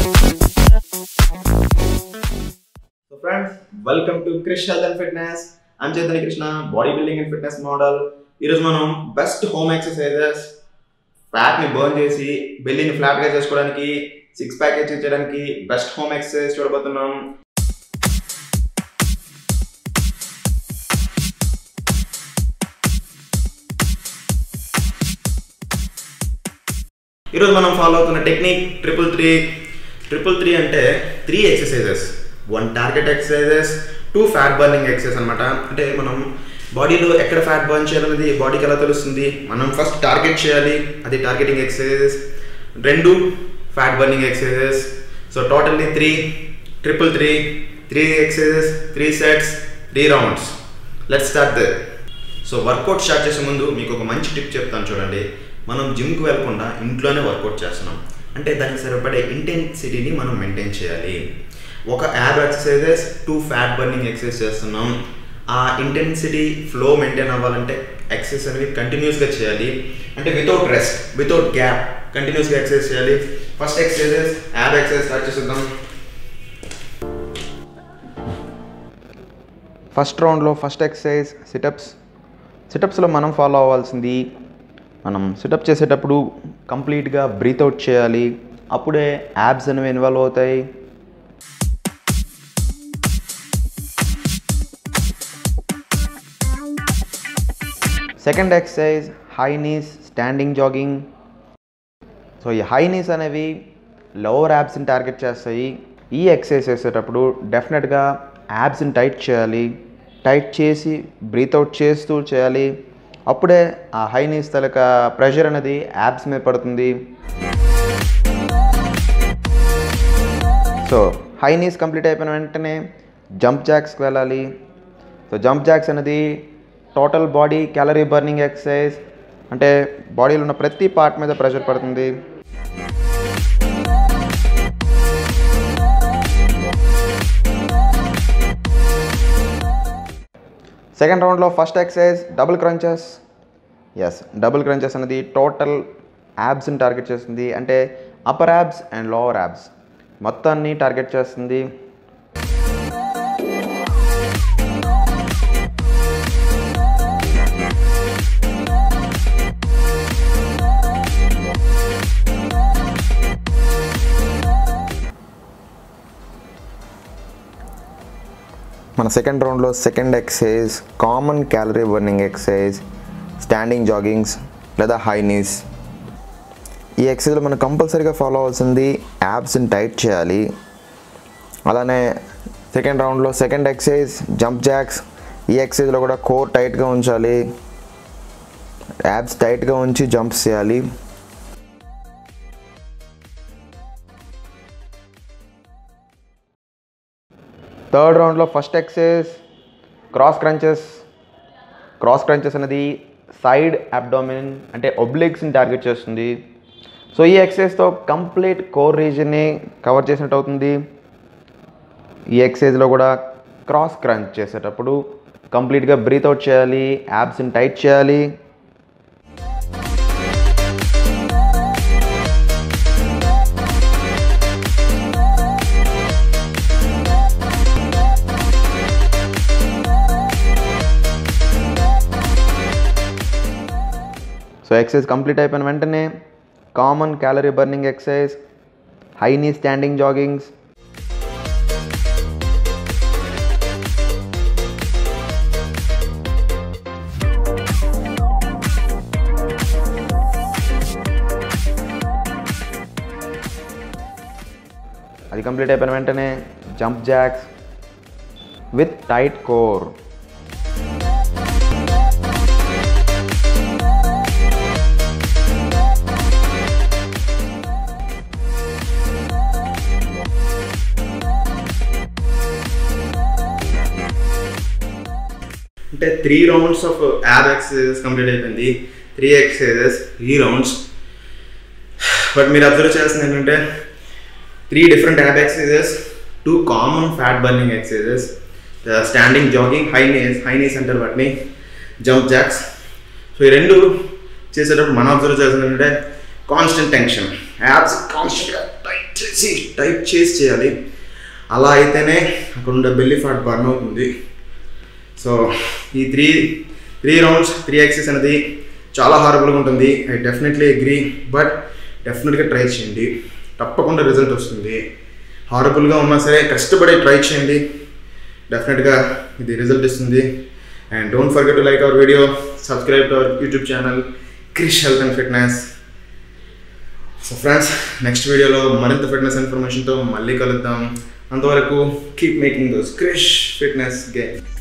So friends, welcome to Krish Health and Fitness. I'm Chaitanya Krishna, body and fitness model ఈరోజు మనం best home exercises fat ని burn చేసి బెల్లీని flat గా చేసుకోవడానికి సిక్స్ ప్యాక్ అచీవ్ చేయడానికి బెస్ట్ హోమ్ ఎక్సర్సైజ్ చూడబోతున్నాం ఈరోజు మనం ఫాలో అవుతున్న technique triple three triple three అంటే three exercises one target exercises two fat burning exercise అనమాట అంటే మనం బాడీలో ఎక్కడ ఫ్యాట్ బర్న్ చేయాలనేది బాడీకి ఎలా తెలుస్తుంది మనం ఫస్ట్ టార్గెట్ చేయాలి అది టార్గెటింగ్ ఎక్సర్సైజెస్ రెండు fat burning exercises so totally three triple three three exercises three sets three rounds let start the so workout start చేసే ముందు మీకు ఒక మంచి టిప్ చెప్తాను చూడండి మనం జిమ్కి వెళ్ళకుండా ఇంట్లోనే వర్కౌట్ చేస్తున్నాం అంటే దానికి సరిపడే ఇంటెన్సిటీని మనం మెయింటైన్ చేయాలి ఒక ab exercises two fat burning exercise చేస్తున్నాం ఆ ఇంటెన్సిటీ ఫ్లో మెయింటైన్ అవ్వాలంటే ఎక్సర్సైజ్ అనేది కంటిన్యూస్గా చేయాలి అంటే వితౌట్ రెస్ట్ వితౌట్ గ్యాప్ కంటిన్యూస్గా ఎక్సర్సైజ్ చేయాలి first exercises ab exercise start చేసేద్దాం ఫస్ట్ రౌండ్లో ఫస్ట్ ఎక్సర్సైజ్ సిటప్స్ సిటప్స్లో మనం ఫాలో అవ్వాల్సింది మనం సిటప్ చేసేటప్పుడు కంప్లీట్గా బ్రీత్ అవుట్ చేయాలి అప్పుడే యాబ్స్ అనేవి ఇన్వాల్వ్ అవుతాయి second exercise high knees standing jogging so ఈ హై నీస్ అనేవి లోవర్ యాబ్స్ని టార్గెట్ చేస్తాయి ఈ ఎక్సర్సైజ్ చేసేటప్పుడు డెఫినెట్గా యాబ్స్ని టైట్ చేయాలి టైట్ చేసి బ్రీత్ అవుట్ చేస్తూ చేయాలి అప్పుడే ఆ హై నీస్ తలక ప్రెషర్ అనేది యాబ్స్ మీద పడుతుంది సో హై నీస్ కంప్లీట్ అయిపోయిన వెంటనే జంప్ జాక్స్కి వెళ్ళాలి సో జంప్ జాక్స్ అనేది total body calorie burning exercise అంటే బాడీలో ఉన్న ప్రతి పార్ట్ మీద ప్రెషర్ పడుతుంది సెకండ్ రౌండ్లో first exercise double crunches yes double crunches అనేది టోటల్ యాబ్స్ని టార్గెట్ చేస్తుంది అంటే upper abs and lower abs మొత్తాన్ని టార్గెట్ చేస్తుంది మన సెకండ్ రౌండ్లో second exercise common calorie burning exercise standing joggings లేదా హై నీస్ ఈ ఎక్సైజ్లో మనం కంపల్సరీగా ఫాలో అవ్వాల్సింది యాబ్స్ని టైట్ చేయాలి అలానే సెకండ్ రౌండ్లో సెకండ్ ఎక్సైజ్ జంప్ జాక్స్ ఈ ఎక్సైజ్లో కూడా కోర్ టైట్గా ఉంచాలి యాబ్స్ టైట్గా ఉంచి జంప్స్ చేయాలి థర్డ్ రౌండ్లో first exercise cross crunches cross crunches అనేది సైడ్ అబ్డామిన్ అంటే ఒబ్లిక్స్ని టార్గెట్ చేస్తుంది సో ఈ ఎక్సైజ్తో కంప్లీట్ కోర్ రీజన్ని కవర్ చేసినట్టు అవుతుంది ఈ ఎక్సైజ్లో కూడా క్రాస్ క్రంచ్ చేసేటప్పుడు కంప్లీట్గా బ్రీత్ అవుట్ చేయాలి యాబ్స్ని టైట్ చేయాలి సో ఎక్సైజ్ కంప్లీట్ అయిపోయిన వెంటనే common calorie burning exercise high knee standing joggings అది కంప్లీట్ అయిపోయిన వెంటనే jump jacks with tight core అంటే three rounds of ab exercises complete అయిపోయింది three exercises three rounds but మీరు అబ్జర్వ్ చేయాల్సింది ఏంటంటే three different ab exercises two common fat burning exercises standing jogging high knees high knees అంటారు వాటిని jump jacks so ఈ రెండు చేసేటప్పుడు మనం అబ్జర్వ్ చేయాల్సింది ఏంటంటే కాన్స్టెంట్ టెన్షన్ యాబ్స్ కాన్స్టెంట్గా టైట్ చేసి చేసి టైప్ చేసి చేయాలి అలా అయితేనే అక్కడ ఉండే బెల్లి ఫ్యాట్ బర్న్ అవుతుంది సో ఈ three three rounds three exercises అనేది చాలా హారబుల్గా ఉంటుంది ఐ డెఫినెట్లీ అగ్రీ బట్ డెఫినెట్గా ట్రై చేయండి తప్పకుండా రిజల్ట్ వస్తుంది హారబుల్గా ఉన్నా సరే కష్టపడి ట్రై చేయండి డెఫినెట్గా ఇది రిజల్ట్ ఇస్తుంది and don't forget to like our video subscribe to our YouTube channel Krish health and fitness so friends next వీడియోలో మరింత ఫిట్నెస్ ఇన్ఫర్మేషన్తో మళ్ళీ కలుద్దాం అంతవరకు keep making those Krish fitness game